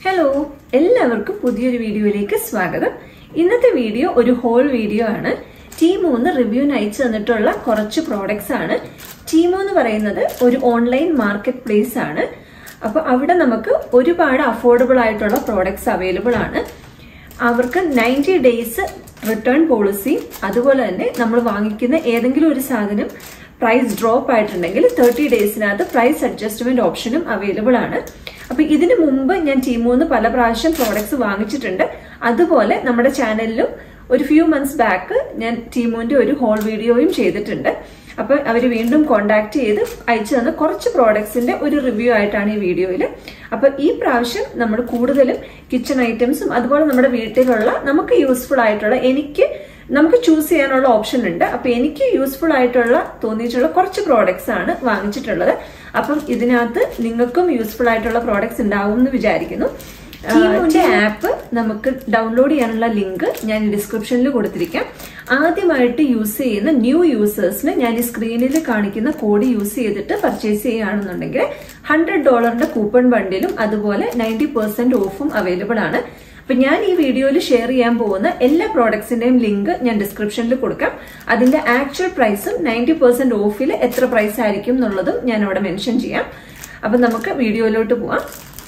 hello എല്ലാവർക്കും പുതിയൊരു വീഡിയോയിലേക്ക് സ്വാഗതം ഇന്നത്തെ വീഡിയോ ഒരു ഹോൾ വീഡിയോ ആണ് ടീമോ എന്ന് റിവ്യൂവിന് അയച്ചു തന്നിട്ടുള്ള കുറച്ച് പ്രോഡക്ട്സ് ആണ് ടീമോ എന്ന് പറയുന്നത് ഒരു ഓൺലൈൻ മാർക്കറ്റ് പ്ലേസ് ആണ് അപ്പൊ അവിടെ നമുക്ക് ഒരുപാട് അഫോർഡബിൾ ആയിട്ടുള്ള പ്രോഡക്ട്സ് അവൈലബിൾ ആണ് അവർക്ക് നയൻറ്റി ഡേയ്സ് റിട്ടേൺ പോളിസി അതുപോലെ തന്നെ നമ്മൾ വാങ്ങിക്കുന്ന ഏതെങ്കിലും ഒരു സാധനം പ്രൈസ് ഡ്രോപ്പ് ആയിട്ടുണ്ടെങ്കിൽ തേർട്ടി ഡേയ്സിനകത്ത് പ്രൈസ് അഡ്ജസ്റ്റ്മെന്റ് ഓപ്ഷനും അവൈലബിൾ ആണ് അപ്പൊ ഇതിനു മുമ്പ് ഞാൻ ടീമൂന്ന് പല പ്രാവശ്യം പ്രോഡക്ട്സ് വാങ്ങിച്ചിട്ടുണ്ട് അതുപോലെ നമ്മുടെ ചാനലിലും ഒരു ഫ്യൂ മന്ത്സ് ബാക്ക് ഞാൻ ടീമോന്റെ ഒരു ഹോൾ വീഡിയോയും ചെയ്തിട്ടുണ്ട് അപ്പൊ അവർ വീണ്ടും കോണ്ടാക്ട് ചെയ്ത് അയച്ചു തന്ന കുറച്ച് പ്രോഡക്ട്സിന്റെ ഒരു റിവ്യൂ ആയിട്ടാണ് ഈ വീഡിയോയിൽ അപ്പൊ ഈ പ്രാവശ്യം നമ്മൾ കൂടുതലും കിച്ചൺ ഐറ്റംസും അതുപോലെ നമ്മുടെ വീട്ടിലുള്ള നമുക്ക് യൂസ്ഫുൾ ആയിട്ടുള്ള എനിക്ക് നമുക്ക് ചൂസ് ചെയ്യാനുള്ള ഓപ്ഷൻ ഉണ്ട് അപ്പൊ എനിക്ക് യൂസ്ഫുൾ ആയിട്ടുള്ള തോന്നിയിട്ടുള്ള കുറച്ച് പ്രോഡക്ട്സ് ആണ് വാങ്ങിച്ചിട്ടുള്ളത് അപ്പം ഇതിനകത്ത് നിങ്ങൾക്കും യൂസ്ഫുൾ ആയിട്ടുള്ള പ്രോഡക്ട്സ് ഉണ്ടാവും എന്ന് വിചാരിക്കുന്നു ടീമിന്റെ ആപ്പ് നമുക്ക് ഡൗൺലോഡ് ചെയ്യാനുള്ള ലിങ്ക് ഞാൻ ഡിസ്ക്രിപ്ഷനിൽ കൊടുത്തിരിക്കാം ആദ്യമായിട്ട് യൂസ് ചെയ്യുന്ന ന്യൂ യൂസേഴ്സിന് ഞാൻ ഈ സ്ക്രീനിൽ കാണിക്കുന്ന കോഡ് യൂസ് ചെയ്തിട്ട് പർച്ചേസ് ചെയ്യുകയാണെന്നുണ്ടെങ്കിൽ ഹൺഡ്രഡ് ഡോളറിന്റെ കൂപ്പൺ ബണ്ടിലും അതുപോലെ നയൻറ്റി പെർസെന്റ് ഓഫും അവൈലബിൾ ആണ് അപ്പൊ ഞാൻ ഈ വീഡിയോയിൽ ഷെയർ ചെയ്യാൻ പോകുന്ന എല്ലാ പ്രോഡക്ട്സിന്റെയും ലിങ്ക് ഞാൻ ഡിസ്ക്രിപ്ഷനിൽ കൊടുക്കാം അതിന്റെ ആക്ച്വൽ പ്രൈസും നയൻറ്റി പെർസെന്റ് ഓഫിൽ എത്ര പ്രൈസ് ആയിരിക്കും എന്നുള്ളതും ഞാൻ അവിടെ മെൻഷൻ ചെയ്യാം അപ്പൊ നമുക്ക് വീഡിയോയിലോട്ട് പോവാം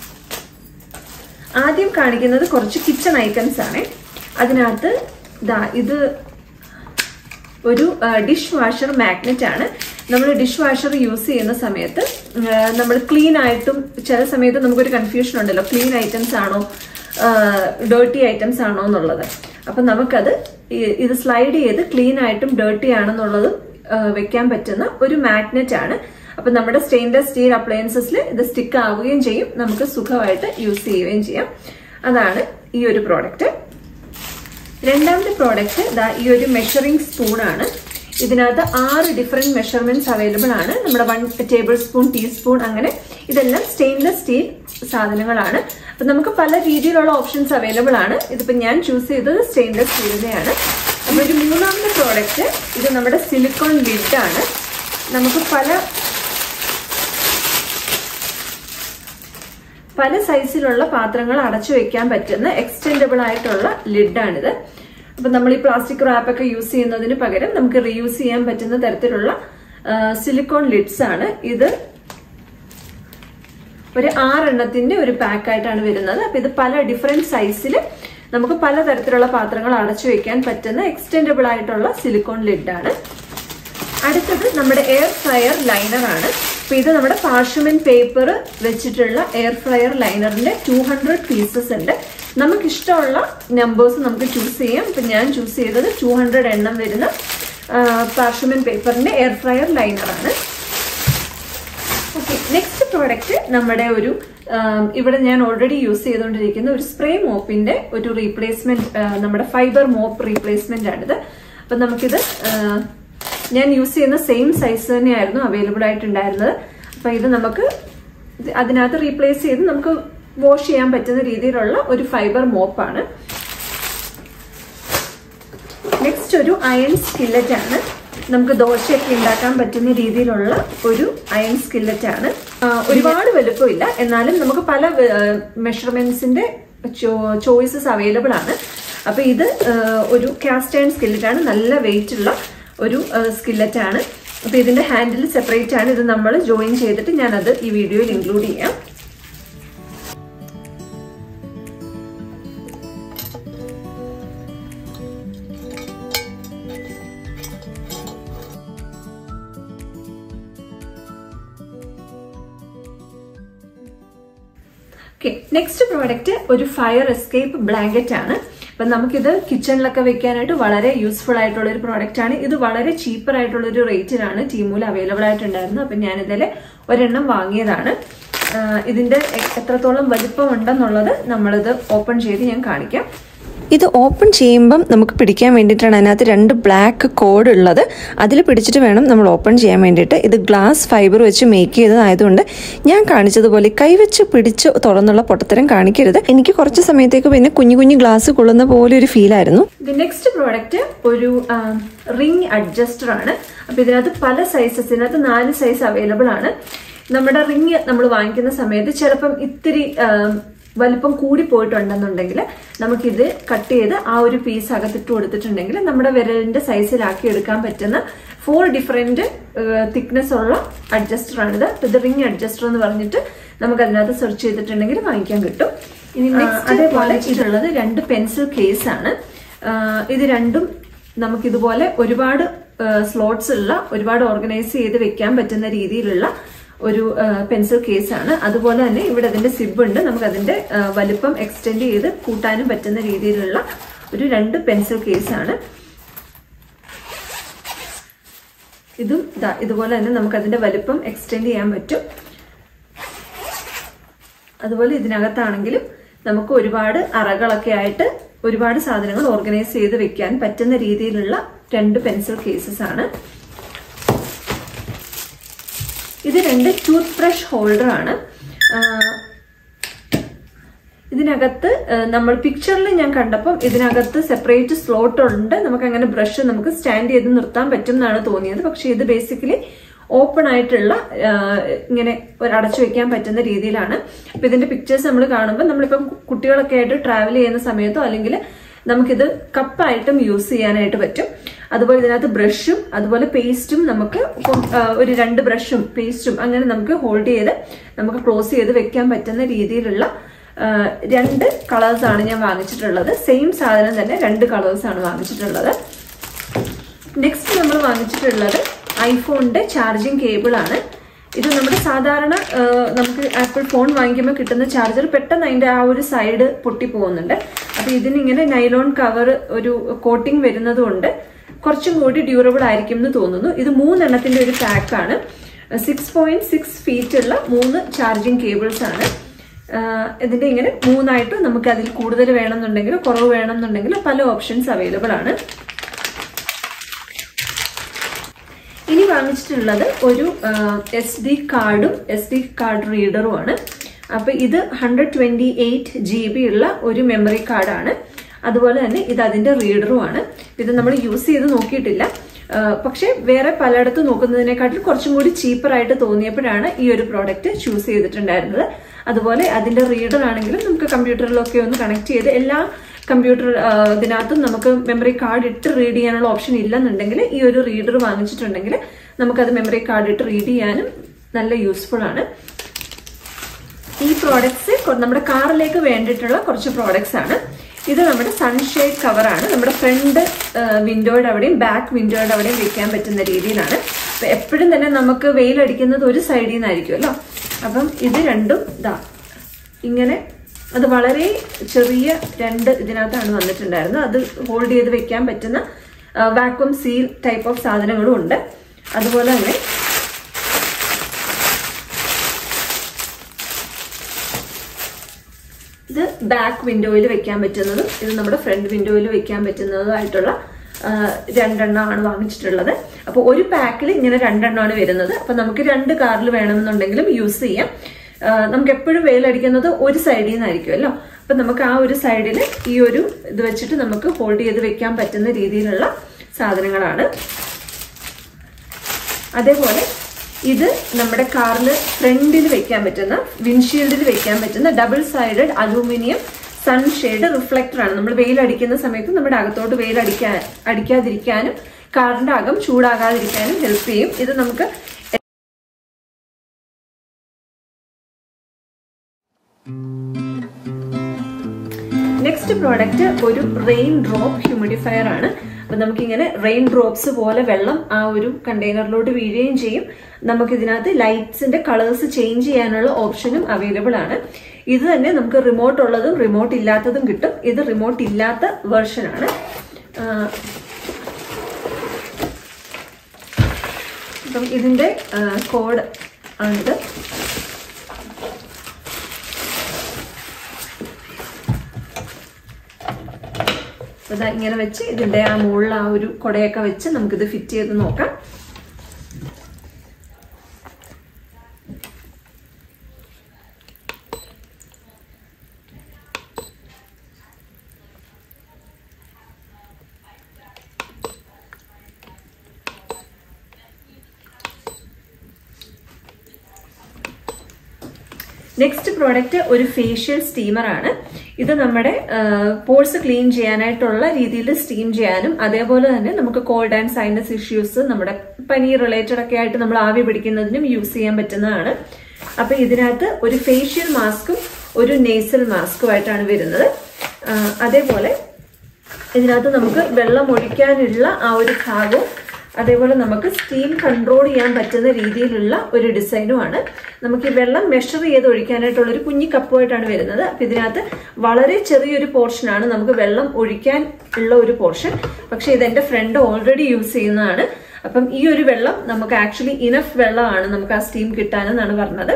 ആദ്യം കാണിക്കുന്നത് കുറച്ച് കിച്ചൺ ഐറ്റംസ് ആണ് അതിനകത്ത് ദാ ഇത് ഒരു ഡിഷ് വാഷർ മാഗ്നറ്റ് ആണ് നമ്മൾ ഡിഷ് വാഷർ യൂസ് ചെയ്യുന്ന സമയത്ത് നമ്മൾ ക്ലീൻ ആയിട്ടും ചില സമയത്ത് നമുക്കൊരു കൺഫ്യൂഷൻ ഉണ്ടല്ലോ ക്ലീൻ ഐറ്റംസ് ആണോ ഡേർട്ടി ഐറ്റംസ് ആണോ എന്നുള്ളത് അപ്പൊ നമുക്കത് ഇത് സ്ലൈഡ് ചെയ്ത് ക്ലീൻ ആയിട്ടും ഡേർട്ടി ആണെന്നുള്ളതും വെക്കാൻ പറ്റുന്ന ഒരു മാഗ്നറ്റ് ആണ് അപ്പൊ നമ്മുടെ സ്റ്റെയിൻലെസ് സ്റ്റീൽ അപ്ലയൻസസിൽ ഇത് സ്റ്റിക്ക് ആവുകയും ചെയ്യും നമുക്ക് സുഖമായിട്ട് യൂസ് ചെയ്യുകയും ചെയ്യാം അതാണ് ഈ ഒരു പ്രോഡക്റ്റ് രണ്ടാമത്തെ പ്രോഡക്റ്റ് ഇതാ ഈ ഒരു മെഷറിംഗ് സ്പൂൺ ആണ് ഇതിനകത്ത് ആറ് ഡിഫറെന്റ് മെഷർമെന്റ്സ് അവൈലബിൾ ആണ് നമ്മുടെ വൺ ടേബിൾ സ്പൂൺ ടീസ്പൂൺ അങ്ങനെ ഇതെല്ലാം സ്റ്റെയിൻലെസ് സ്റ്റീൽ സാധനങ്ങളാണ് അപ്പൊ നമുക്ക് പല രീതിയിലുള്ള ഓപ്ഷൻസ് അവൈലബിൾ ആണ് ഇതിപ്പോ ഞാൻ ചൂസ് ചെയ്തത് സ്റ്റെയിൻലെസ് സ്റ്റീലിനെയാണ് അപ്പൊ ഒരു മൂന്നാമത്തെ പ്രോഡക്റ്റ് ഇത് നമ്മുടെ സിലിക്കോൺ ലിഡ് ആണ് നമുക്ക് പല പല സൈസിലുള്ള പാത്രങ്ങൾ അടച്ചു വെക്കാൻ പറ്റുന്ന എക്സ്റ്റെൻഡബിൾ ആയിട്ടുള്ള ലിഡാണിത് അപ്പൊ നമ്മൾ ഈ പ്ലാസ്റ്റിക് റാപ്പ് ഒക്കെ യൂസ് ചെയ്യുന്നതിന് പകരം നമുക്ക് റീയൂസ് ചെയ്യാൻ പറ്റുന്ന തരത്തിലുള്ള സിലിക്കോൺ ലിഡ്സ് ആണ് ഇത് ഒരു ആറെണ്ണത്തിന്റെ ഒരു പാക്ക് ആയിട്ടാണ് വരുന്നത് അപ്പൊ ഇത് പല ഡിഫറെന്റ് സൈസിൽ നമുക്ക് പല തരത്തിലുള്ള പാത്രങ്ങൾ അടച്ചു വെക്കാൻ പറ്റുന്ന എക്സ്റ്റെൻഡബിൾ ആയിട്ടുള്ള സിലിക്കോൺ ലിഡാണ് അടുത്തത് നമ്മുടെ എയർ ഫ്രയർ ലൈനർ ആണ് അപ്പൊ ഇത് നമ്മുടെ പാർഷ്യമെന്റ് പേപ്പർ വെച്ചിട്ടുള്ള എയർ ഫ്രയർ ലൈനറിന്റെ ടു ഹൺഡ്രഡ് പീസസ് ഉണ്ട് നമുക്ക് ഇഷ്ടമുള്ള നമ്പേഴ്സ് നമുക്ക് ചൂസ് ചെയ്യാം ഇപ്പൊ ഞാൻ ചൂസ് ചെയ്തത് ടു ഹൺഡ്രഡ് എണ്ണം വരുന്ന പാർഷ്യമെന്റ് പേപ്പറിന്റെ എയർ ഫ്രയർ ലൈനർ ആണ് ഓക്കെ നെക്സ്റ്റ് പ്രോഡക്റ്റ് നമ്മുടെ ഒരു ഇവിടെ ഞാൻ ഓൾറെഡി യൂസ് ചെയ്തുകൊണ്ടിരിക്കുന്ന ഒരു സ്പ്രേ മോപ്പിന്റെ ഒരു റീപ്ലേസ്മെന്റ് നമ്മുടെ ഫൈബർ മോപ്പ് റീപ്ലേസ്മെന്റ് ആണിത് അപ്പൊ നമുക്കിത് ഞാൻ യൂസ് ചെയ്യുന്ന സെയിം സൈസ് തന്നെയായിരുന്നു അവൈലബിൾ ആയിട്ടുണ്ടായിരുന്നത് അപ്പൊ ഇത് നമുക്ക് അതിനകത്ത് റീപ്ലേസ് ചെയ്ത് നമുക്ക് വാഷ് ചെയ്യാൻ പറ്റുന്ന രീതിയിലുള്ള ഒരു ഫൈബർ മോപ്പാണ് നെക്സ്റ്റ് ഒരു അയൺ സ്കില്ലറ്റ് ആണ് നമുക്ക് ദോശയൊക്കെ ഉണ്ടാക്കാൻ പറ്റുന്ന രീതിയിലുള്ള ഒരു അയൺ സ്കില്ലറ്റ് ആണ് ഒരുപാട് വലുപ്പമില്ല എന്നാലും നമുക്ക് പല മെഷർമെന്റ്സിന്റെ ചോയ്സസ് അവൈലബിൾ ആണ് അപ്പൊ ഇത് ഒരു കാസ്റ്റ് അയൺ സ്കില്ലറ്റ് ആണ് നല്ല വെയിറ്റ് ഉള്ള ഒരു സ്കില്ലറ്റ് ആണ് അപ്പൊ ഇതിന്റെ ഹാൻഡിൽ സെപ്പറേറ്റ് ആണ് ഇത് നമ്മൾ ജോയിൻ ചെയ്തിട്ട് ഞാനത് ഈ വീഡിയോയിൽ ഇൻക്ലൂഡ് ചെയ്യാം ഓക്കെ നെക്സ്റ്റ് പ്രോഡക്റ്റ് ഒരു ഫയർ എസ്കേപ്പ് ബ്ലാങ്കറ്റ് ആണ് അപ്പൊ നമുക്കിത് കിച്ചണിലൊക്കെ വെക്കാനായിട്ട് വളരെ യൂസ്ഫുൾ ആയിട്ടുള്ള ഒരു പ്രോഡക്റ്റ് ആണ് ഇത് വളരെ ചീപ്പർ ആയിട്ടുള്ള ഒരു റേറ്റിലാണ് ടീമൂൽ അവൈലബിൾ ആയിട്ടുണ്ടായിരുന്നു അപ്പൊ ഞാൻ ഇതിൽ ഒരെണ്ണം വാങ്ങിയതാണ് ഇതിന്റെ എത്രത്തോളം വലിപ്പം ഉണ്ടെന്നുള്ളത് നമ്മളിത് ഓപ്പൺ ചെയ്ത് ഞാൻ കാണിക്കാം ഇത് ഓപ്പൺ ചെയ്യുമ്പം നമുക്ക് പിടിക്കാൻ വേണ്ടിയിട്ടാണ് അതിനകത്ത് രണ്ട് ബ്ലാക്ക് കോഡ് ഉള്ളത് അതിൽ പിടിച്ചിട്ട് വേണം നമ്മൾ ഓപ്പൺ ചെയ്യാൻ വേണ്ടിയിട്ട് ഇത് ഗ്ലാസ് ഫൈബർ വെച്ച് മേക്ക് ചെയ്തതായതുകൊണ്ട് ഞാൻ കാണിച്ചതുപോലെ കൈവച്ച് പിടിച്ച് തുറന്നുള്ള പൊട്ടത്തരം കാണിക്കരുത് എനിക്ക് കുറച്ച് സമയത്തേക്ക് പിന്നെ കുഞ്ഞു കുഞ്ഞു ഗ്ലാസ് കൊള്ളുന്ന പോലെ ഒരു ഫീലായിരുന്നു നെക്സ്റ്റ് പ്രോഡക്റ്റ് ഒരു റിംഗ് അഡ്ജസ്റ്റർ ആണ് അപ്പൊ ഇതിനകത്ത് പല സൈസസ് ഇതിനകത്ത് നാല് സൈസ് അവൈലബിൾ ആണ് നമ്മുടെ റിങ് നമ്മൾ വാങ്ങിക്കുന്ന സമയത്ത് ചിലപ്പം ഇത്തിരി വലിപ്പം കൂടി പോയിട്ടുണ്ടെന്നുണ്ടെങ്കിൽ നമുക്കിത് കട്ട് ചെയ്ത് ആ ഒരു പീസ് അകത്തിട്ട് കൊടുത്തിട്ടുണ്ടെങ്കിൽ നമ്മുടെ വിരലിന്റെ സൈസിലാക്കി എടുക്കാൻ പറ്റുന്ന ഫോർ ഡിഫറെന്റ് തിക്നെസ് ഉള്ള അഡ്ജസ്റ്റർ ആണിത് ഇത് റിംഗ് അഡ്ജസ്റ്റർ എന്ന് പറഞ്ഞിട്ട് നമുക്ക് അതിനകത്ത് സെർച്ച് ചെയ്തിട്ടുണ്ടെങ്കിൽ വാങ്ങിക്കാൻ കിട്ടും ഇനി അതേപോലെ ഇതുള്ളത് രണ്ട് പെൻസിൽ കേസ് ആണ് ഇത് രണ്ടും നമുക്കിതുപോലെ ഒരുപാട് സ്ലോട്ട്സ് ഉള്ള ഒരുപാട് ഓർഗനൈസ് ചെയ്ത് വെക്കാൻ പറ്റുന്ന രീതിയിലുള്ള ഒരു പെൻസിൽ കേസ് ആണ് അതുപോലെ തന്നെ ഇവിടെ അതിന്റെ സിബ് ഉണ്ട് നമുക്ക് അതിന്റെ വലിപ്പം എക്സ്റ്റെൻഡ് ചെയ്ത് കൂട്ടാനും പറ്റുന്ന രീതിയിലുള്ള ഒരു രണ്ട് പെൻസിൽ കേസ് ആണ് ഇതും ഇതാ ഇതുപോലെ തന്നെ നമുക്ക് അതിന്റെ വലിപ്പം എക്സ്റ്റെൻഡ് ചെയ്യാൻ പറ്റും അതുപോലെ ഇതിനകത്താണെങ്കിലും നമുക്ക് ഒരുപാട് അറകളൊക്കെ ആയിട്ട് ഒരുപാട് സാധനങ്ങൾ ഓർഗനൈസ് ചെയ്ത് വെക്കാൻ പറ്റുന്ന രീതിയിലുള്ള രണ്ട് പെൻസിൽ കേസസ് ആണ് ഇത് രണ്ട് ടൂത്ത് ബ്രഷ് ഹോൾഡർ ആണ് ഇതിനകത്ത് നമ്മൾ പിക്ചറിൽ ഞാൻ കണ്ടപ്പം ഇതിനകത്ത് സെപ്പറേറ്റ് സ്ലോട്ട് ഉണ്ട് നമുക്ക് അങ്ങനെ ബ്രഷ് നമുക്ക് സ്റ്റാൻഡ് ചെയ്ത് നിർത്താൻ പറ്റും എന്നാണ് തോന്നിയത് പക്ഷെ ഇത് ബേസിക്കലി ഓപ്പൺ ആയിട്ടുള്ള ഇങ്ങനെ ഒരു അടച്ചു വെക്കാൻ പറ്റുന്ന രീതിയിലാണ് അപ്പൊ ഇതിന്റെ പിക്ചേഴ്സ് നമ്മൾ കാണുമ്പോൾ നമ്മളിപ്പം കുട്ടികളൊക്കെ ആയിട്ട് ട്രാവൽ ചെയ്യുന്ന സമയത്തോ അല്ലെങ്കിൽ നമുക്കിത് കപ്പായിട്ടും യൂസ് ചെയ്യാനായിട്ട് പറ്റും അതുപോലെ ഇതിനകത്ത് ബ്രഷും അതുപോലെ പേസ്റ്റും നമുക്ക് ഒരു രണ്ട് ബ്രഷും പേസ്റ്റും അങ്ങനെ നമുക്ക് ഹോൾഡ് ചെയ്ത് നമുക്ക് ക്ലോസ് ചെയ്ത് വെക്കാൻ പറ്റുന്ന രീതിയിലുള്ള രണ്ട് കളേഴ്സ് ആണ് ഞാൻ വാങ്ങിച്ചിട്ടുള്ളത് സെയിം സാധനം തന്നെ രണ്ട് കളേഴ്സ് ആണ് വാങ്ങിച്ചിട്ടുള്ളത് നെക്സ്റ്റ് നമ്മൾ വാങ്ങിച്ചിട്ടുള്ളത് ഐഫോണിന്റെ ചാർജിങ് കേബിൾ ആണ് ഇത് നമ്മുടെ സാധാരണ നമുക്ക് ആപ്പിൾ ഫോൺ വാങ്ങിക്കുമ്പോൾ കിട്ടുന്ന ചാർജർ പെട്ടെന്ന് അതിന്റെ ആ ഒരു സൈഡ് പൊട്ടി പോകുന്നുണ്ട് അപ്പൊ ഇതിനിങ്ങനെ നൈലോൺ കവർ ഒരു കോട്ടിംഗ് വരുന്നത് കൊണ്ട് കുറച്ചും കൂടി ഡ്യൂറബിൾ ആയിരിക്കും എന്ന് തോന്നുന്നു ഇത് മൂന്നെണ്ണത്തിന്റെ ഒരു പാക്കാണ് സിക്സ് പോയിന്റ് സിക്സ് ഫീറ്റ് ഉള്ള മൂന്ന് ചാർജിങ് കേബിൾസ് ആണ് ഇതിന്റെ ഇങ്ങനെ മൂന്നായിട്ട് നമുക്ക് അതിൽ കൂടുതൽ വേണമെന്നുണ്ടെങ്കിൽ കുറവ് വേണമെന്നുണ്ടെങ്കിൽ പല ഓപ്ഷൻസ് അവൈലബിൾ ആണ് ഇനി വാങ്ങിച്ചിട്ടുള്ളത് ഒരു എസ് ഡി കാർഡും എസ് ഡി കാർഡ് റീഡറുമാണ് അപ്പൊ ഇത് hundred twenty eight G B ഉള്ള ഒരു മെമ്മറി കാർഡാണ് അതുപോലെ തന്നെ ഇത് അതിന്റെ റീഡറുമാണ് ഇത് നമ്മൾ യൂസ് ചെയ്ത് നോക്കിയിട്ടില്ല പക്ഷെ വേറെ പലയിടത്തും നോക്കുന്നതിനെക്കാട്ടിൽ കുറച്ചും കൂടി ചീപ്പർ ആയിട്ട് തോന്നിയപ്പോഴാണ് ഈ ഒരു പ്രോഡക്റ്റ് ചൂസ് ചെയ്തിട്ടുണ്ടായിരുന്നത് അതുപോലെ അതിന്റെ റീഡർ ആണെങ്കിലും നമുക്ക് കമ്പ്യൂട്ടറിലൊക്കെ ഒന്ന് കണക്ട് ചെയ്ത് എല്ലാ കമ്പ്യൂട്ടർ ഇതിനകത്തും നമുക്ക് മെമ്മറി കാർഡ് ഇട്ട് റീഡ് ചെയ്യാനുള്ള ഓപ്ഷൻ ഇല്ലെന്നുണ്ടെങ്കിൽ ഈ ഒരു റീഡർ വാങ്ങിച്ചിട്ടുണ്ടെങ്കിൽ നമുക്കത് മെമ്മറി കാർഡ് ഇട്ട് റീഡ് ചെയ്യാനും നല്ല യൂസ്ഫുൾ ആണ് ഈ പ്രോഡക്ട്സ് നമ്മുടെ കാറിലേക്ക് വേണ്ടിയിട്ടുള്ള കുറച്ച് പ്രോഡക്ട്സ് ആണ് ഇത് നമ്മുടെ സൺഷെയ്ഡ് കവറാണ് നമ്മുടെ ഫ്രണ്ട് വിൻഡോയുടെ അവിടെയും ബാക്ക് വിൻഡോയുടെ അവിടെയും വെക്കാൻ പറ്റുന്ന രീതിയിലാണ് അപ്പൊ എപ്പോഴും തന്നെ നമുക്ക് വെയിലടിക്കുന്നത് ഒരു സൈഡിൽ നിന്നായിരിക്കുമല്ലോ അപ്പം ഇത് രണ്ടും ഇതാ ഇങ്ങനെ അത് വളരെ ചെറിയ രണ്ട് ഇതിനകത്താണ് വന്നിട്ടുണ്ടായിരുന്നത് അത് ഹോൾഡ് ചെയ്ത് വെക്കാൻ പറ്റുന്ന വാക്വം സീൽ ടൈപ്പ് ഓഫ് സാധനങ്ങളും ഉണ്ട് അതുപോലെ തന്നെ ഇത് ബാക്ക് വിൻഡോയിൽ വെക്കാൻ പറ്റുന്നതും ഇത് നമ്മുടെ ഫ്രണ്ട് വിൻഡോയിൽ വെക്കാൻ പറ്റുന്നതുമായിട്ടുള്ള രണ്ടെണ്ണമാണ് വാങ്ങിച്ചിട്ടുള്ളത് അപ്പോൾ ഒരു പാക്കിൽ ഇങ്ങനെ രണ്ടെണ്ണമാണ് വരുന്നത് അപ്പൊ നമുക്ക് രണ്ട് കാറിൽ വേണമെന്നുണ്ടെങ്കിലും യൂസ് ചെയ്യാം നമുക്ക് എപ്പോഴും വെയിലടിക്കുന്നത് ഒരു സൈഡിൽ നിന്നായിരിക്കുമല്ലോ അപ്പൊ നമുക്ക് ആ ഒരു സൈഡിൽ ഈ ഒരു ഇത് വെച്ചിട്ട് നമുക്ക് ഹോൾഡ് ചെയ്ത് വെക്കാൻ പറ്റുന്ന രീതിയിലുള്ള സാധനങ്ങളാണ് അതേപോലെ ഇത് നമ്മുടെ കാറിൽ ഫ്രണ്ടിൽ വെക്കാൻ പറ്റുന്ന വിൻഷീൽഡിൽ വെക്കാൻ പറ്റുന്ന double sided aluminium sunshade reflector ആണ് നമ്മൾ വെയിൽ അടിക്കുന്ന സമയത്ത് നമ്മുടെ അകത്തോട്ട് വെയിൽ അടിക്കാൻ അടിക്കാതിരിക്കാനും കാറിന്റെ അകം ചൂടാകാതിരിക്കാനും ഹെൽപ്പ് ചെയ്യും ഇത് നമുക്ക് നെക്സ്റ്റ് പ്രോഡക്റ്റ് ഒരു റെയിൻ ഡ്രോപ്പ് ഹ്യൂമിഡിഫയർ ആണ് അപ്പൊ നമുക്കിങ്ങനെ റെയിൻ ഡ്രോപ്സ് പോലെ വെള്ളം ആ ഒരു കണ്ടെയ്നറിലോട്ട് വീഴുകയും ചെയ്യും നമുക്ക് ഇതിനകത്ത് ലൈറ്റ്സിന്റെ കളേഴ്സ് ചേഞ്ച് ചെയ്യാനുള്ള ഓപ്ഷനും അവൈലബിൾ ആണ് ഇത് തന്നെ നമുക്ക് റിമോട്ട് ഉള്ളതും റിമോട്ട് ഇല്ലാത്തതും കിട്ടും ഇത് റിമോട്ട് ഇല്ലാത്ത വേർഷൻ ആണ് അപ്പം ഇതിന്റെ കോഡ് ആണിത് അതാ ഇങ്ങനെ വെച്ച് ഇതിന്റെ ആ മുകളിൽ ആ ഒരു കുടയൊക്കെ വെച്ച് നമുക്കിത് ഫിറ്റ് ചെയ്ത് നോക്കാം നെക്സ്റ്റ് പ്രോഡക്റ്റ് ഒരു ഫേഷ്യൽ സ്റ്റീമർ ആണ് ഇത് നമ്മുടെ പോഴ്സ് ക്ലീൻ ചെയ്യാനായിട്ടുള്ള രീതിയിൽ സ്റ്റീം ചെയ്യാനും അതേപോലെ തന്നെ നമുക്ക് കോൾഡ് ആൻഡ് സൈനസ് ഇഷ്യൂസ് നമ്മുടെ പനി റിലേറ്റഡ് ഒക്കെ ആയിട്ട് നമ്മൾ ആവി പിടിക്കുന്നതിനും യൂസ് ചെയ്യാൻ പറ്റുന്നതാണ് അപ്പൊ ഇതിനകത്ത് ഒരു ഫേഷ്യൽ മാസ്കും ഒരു നേസൽ മാസ്കുമായിട്ടാണ് വരുന്നത് ആ, അതേപോലെ ഇതിനകത്ത് നമുക്ക് വെള്ളം ഒഴിക്കാനുള്ള ആ ഒരു ഭാഗവും അതേപോലെ നമുക്ക് സ്റ്റീം കൺട്രോൾ ചെയ്യാൻ പറ്റുന്ന രീതിയിലുള്ള ഒരു ഡിസൈനുമാണ് നമുക്ക് ഈ വെള്ളം മെഷർ ചെയ്ത് ഒഴിക്കാനായിട്ടുള്ള ഒരു കുഞ്ഞി കപ്പുമായിട്ടാണ് വരുന്നത് അപ്പൊ ഇതിനകത്ത് വളരെ ചെറിയൊരു പോർഷനാണ് നമുക്ക് വെള്ളം ഒഴിക്കാൻ ഉള്ള ഒരു പോർഷൻ പക്ഷെ ഇത് എന്റെ ഫ്രണ്ട് ഓൾറെഡി യൂസ് ചെയ്യുന്നതാണ് അപ്പം ഈ ഒരു വെള്ളം നമുക്ക് ആക്ച്വലി ഇനഫ് വെള്ളമാണ് നമുക്ക് ആ സ്റ്റീം കിട്ടാനെന്നാണ് പറഞ്ഞത്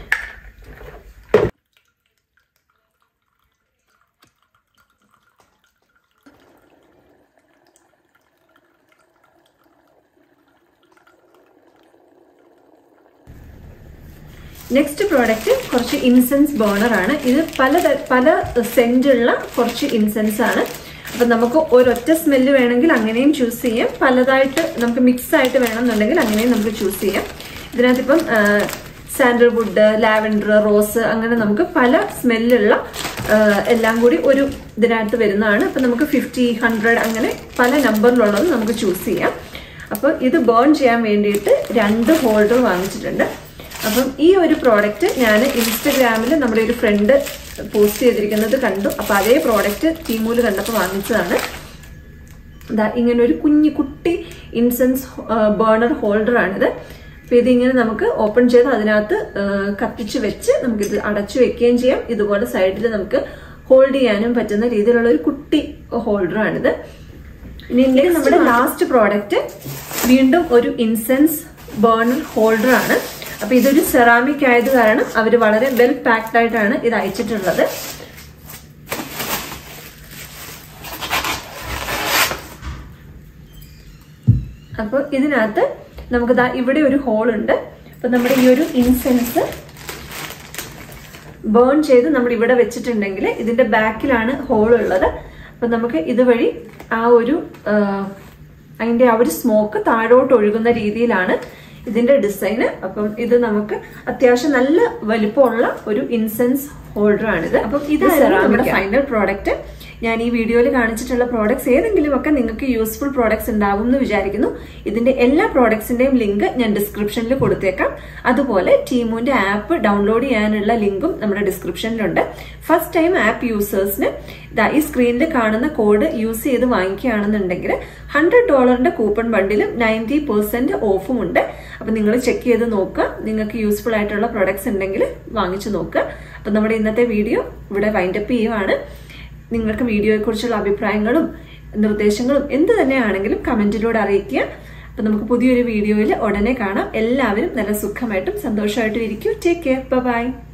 നെക്സ്റ്റ് പ്രോഡക്റ്റ് കുറച്ച് ഇൻസെൻസ് ബേണർ ആണ് ഇത് പല ത- പല സെന്റുള്ള കുറച്ച് ഇൻസെൻസ് ആണ് അപ്പൊ നമുക്ക് ഒരൊറ്റ സ്മെല്ല് വേണമെങ്കിൽ അങ്ങനെയും ചൂസ് ചെയ്യാം പലതായിട്ട് നമുക്ക് മിക്സ് ആയിട്ട് വേണമെന്നുണ്ടെങ്കിൽ അങ്ങനെയും നമുക്ക് ചൂസ് ചെയ്യാം ഇതിനകത്ത് ഇപ്പം സാൻഡൽവുഡ് ലാവൻഡർ റോസ് അങ്ങനെ നമുക്ക് പല സ്മെല്ലുള്ള എല്ലാം കൂടി ഒരു ഇതിനകത്ത് വരുന്നതാണ് അപ്പൊ നമുക്ക് ഫിഫ്റ്റി ഹൺഡ്രഡ് അങ്ങനെ പല നമ്പറിലുള്ളത് നമുക്ക് ചൂസ് ചെയ്യാം അപ്പോൾ ഇത് ബേൺ ചെയ്യാൻ വേണ്ടിയിട്ട് രണ്ട് ഹോൾഡർ വാങ്ങിച്ചിട്ടുണ്ട് അപ്പം ഈ ഒരു പ്രോഡക്റ്റ് ഞാൻ ഇൻസ്റ്റഗ്രാമിൽ നമ്മുടെ ഒരു ഫ്രണ്ട് പോസ്റ്റ് ചെയ്തിരിക്കുന്നത് കണ്ടു അപ്പൊ അതേ പ്രോഡക്റ്റ് ടീമൂല് കണ്ടപ്പോൾ വാങ്ങിച്ചതാണ് ദാ ഇങ്ങനെ ഒരു കുഞ്ഞു കുട്ടി ഇൻസെൻസ് ബേണർ ഹോൾഡർ ആണിത് അപ്പൊ ഇതിങ്ങനെ നമുക്ക് ഓപ്പൺ ചെയ്ത് അതിനകത്ത് ആ, കത്തിച്ച് വെച്ച് നമുക്കിത് അടച്ചു വെക്കുകയും ചെയ്യാം ഇതുപോലെ സൈഡിൽ നമുക്ക് ഹോൾഡ് ചെയ്യാനും പറ്റുന്ന രീതിയിലുള്ള ഒരു കുട്ടി ഹോൾഡർ ആണിത് ഇനി ഇതിന്റെ നമ്മുടെ ലാസ്റ്റ് പ്രോഡക്റ്റ് വീണ്ടും ഒരു ഇൻസെൻസ് ബേണർ ഹോൾഡർ ആണ് അപ്പൊ ഇതൊരു സെറാമിക് ആയത് കാരണം അവർ വളരെ വെൽ പാക്ഡ് ആയിട്ടാണ് ഇത് അയച്ചിട്ടുള്ളത് അപ്പൊ ഇതിനകത്ത് നമുക്ക് ദാ ഇവിടെ ഒരു ഹോൾ ഉണ്ട് അപ്പൊ നമ്മുടെ ഈ ഒരു ഇൻസെൻസ് ബേൺ ചെയ്ത് നമ്മൾ ഇവിടെ വെച്ചിട്ടുണ്ടെങ്കിൽ ഇതിന്റെ ബാക്കിലാണ് ഹോൾ ഉള്ളത് അപ്പൊ നമുക്ക് ഇതുവഴി ആ ഒരു ആ, അതിന്റെ ആ ഒരു സ്മോക്ക് താഴോട്ട് ഒഴുകുന്ന രീതിയിലാണ് ഇതിന്റെ ഡിസൈന് അപ്പം ഇത് നമുക്ക് അത്യാവശ്യം നല്ല വലിപ്പമുള്ള ഒരു ഇൻസെൻസ് ഹോൾഡർ ആണിത് അപ്പം ഇതാണ് നമ്മുടെ ഫൈനൽ പ്രോഡക്റ്റ് ഞാൻ ഈ വീഡിയോയിൽ കാണിച്ചിട്ടുള്ള പ്രോഡക്ട്സ് ഏതെങ്കിലും ഒക്കെ നിങ്ങൾക്ക് യൂസ്ഫുൾ പ്രോഡക്ട്സ് ഉണ്ടാവും എന്ന് വിചാരിക്കുന്നു ഇതിന്റെ എല്ലാ പ്രോഡക്ട്സിന്റെയും ലിങ്ക് ഞാൻ ഡിസ്ക്രിപ്ഷനിൽ കൊടുത്തേക്കാം അതുപോലെ ടീമുന്റെ ആപ്പ് ഡൗൺലോഡ് ചെയ്യാനുള്ള ലിങ്കും നമ്മുടെ ഡിസ്ക്രിപ്ഷനിലുണ്ട് ഫസ്റ്റ് ടൈം ആപ്പ് യൂസേഴ്സിന് ദാ ഈ സ്ക്രീനിൽ കാണുന്ന കോഡ് യൂസ് ചെയ്ത് വാങ്ങിക്കുകയാണെന്നുണ്ടെങ്കിൽ ഹൺഡ്രഡ് ഡോളറിന്റെ കൂപ്പൺ ബണ്ടിലും നയൻറ്റി പെർസെന്റ് ഓഫും ഉണ്ട് അപ്പൊ നിങ്ങൾ ചെക്ക് ചെയ്ത് നോക്കുക നിങ്ങൾക്ക് യൂസ്ഫുൾ ആയിട്ടുള്ള പ്രൊഡക്ട്സ് ഉണ്ടെങ്കിൽ വാങ്ങിച്ചു നോക്കുക അപ്പൊ നമ്മുടെ ഇന്നത്തെ വീഡിയോ ഇവിടെ വൈൻഡപ്പ് ചെയ്യുവാണ് നിങ്ങൾക്ക് വീഡിയോയെക്കുറിച്ചുള്ള അഭിപ്രായങ്ങളും നിർദ്ദേശങ്ങളും എന്ത് തന്നെയാണെങ്കിലും കമന്റിലൂടെ അറിയിക്കുക അപ്പൊ നമുക്ക് പുതിയൊരു വീഡിയോയിൽ ഉടനെ കാണാം എല്ലാവരും നല്ല സുഖമായിട്ടും സന്തോഷമായിട്ടും ഇരിക്കും ടേക്ക് കെയർ ബൈ